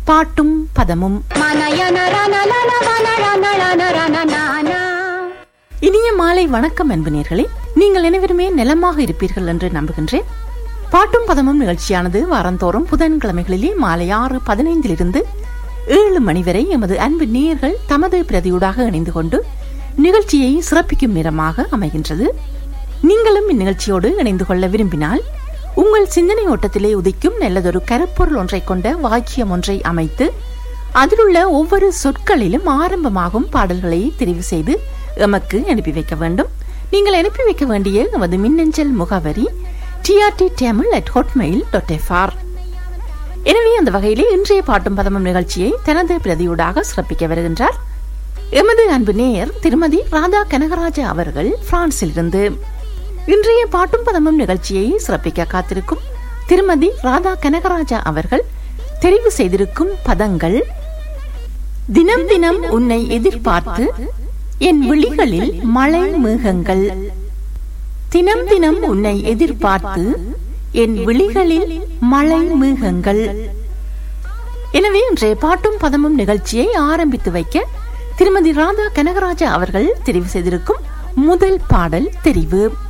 பாட்டும் பதமும் இனிய மாலை வணக்கம் அன்பு நேர்களே நீங்கள் அனைவருமே நலமாக இருப்பீர்கள் என்று நம்புகின்றேன் பாட்டும் பதமும் நிகழ்ச்சியானது வாரந்தோறும் புதன்கிழமைகளிலே மாலை ஆறு பதினைந்திலிருந்து ஏழு மணி வரை எமது அன்பு நேயர்கள் தமது பிரதியூடாக இணைந்து கொண்டு நிகழ்ச்சியை சிறப்பிக்கும் நேரமாக அமைகின்றது நீங்களும் இந்நிகழ்ச்சியோடு இணைந்து கொள்ள விரும்பினால் உங்கள் சிந்தனை ஓட்டத்திலே உதிக்கும் நல்லதொரு கருப்பொருள் ஒன்றை கொண்ட வாக்கியம் ஒன்றை அமைத்து அதிலுள்ள ஒவ்வொரு சொற்களிலும் ஆரம்பமாகும் பாடல்களை தெரிவு செய்து எமக்கு அனுப்பி வைக்க வேண்டும் நீங்கள் அனுப்பி வைக்க வேண்டிய எமது மின்னஞ்சல் முகவரி TRT Tamil at Hotmail dot FR எனவே அந்த வகையிலே இன்றைய பாட்டும் பதமும் நிகழ்ச்சியை தனது பிரதியூடாக சிறப்பிக்க வருகின்றார் எமது அன்பு நேயர் திருமதி ராதா கனகராஜா அவர்கள் பிரான்சிலிருந்து இன்றைய பாட்டும் பதமும் நிகழ்ச்சியை சிறப்பிக்க காத்திருக்கும் திருமதி ராதா கனகராஜா அவர்கள் தெரிவு செய்திருக்கும் பதங்கள் தினம் தினம் உன்னை எதிர்பார்த்து என் விழிகளில் மழை மேகங்கள் தினம் தினம் உன்னை எதிர்பார்த்து என் விழிகளில் மழை மேகங்கள் எனவே இன்றைய பாட்டும் பதமும் நிகழ்ச்சியை ஆரம்பித்து வைக்க திருமதி ராதா கனகராஜா அவர்கள் தெரிவு செய்திருக்கும் முதல் பாடல் தெரிவு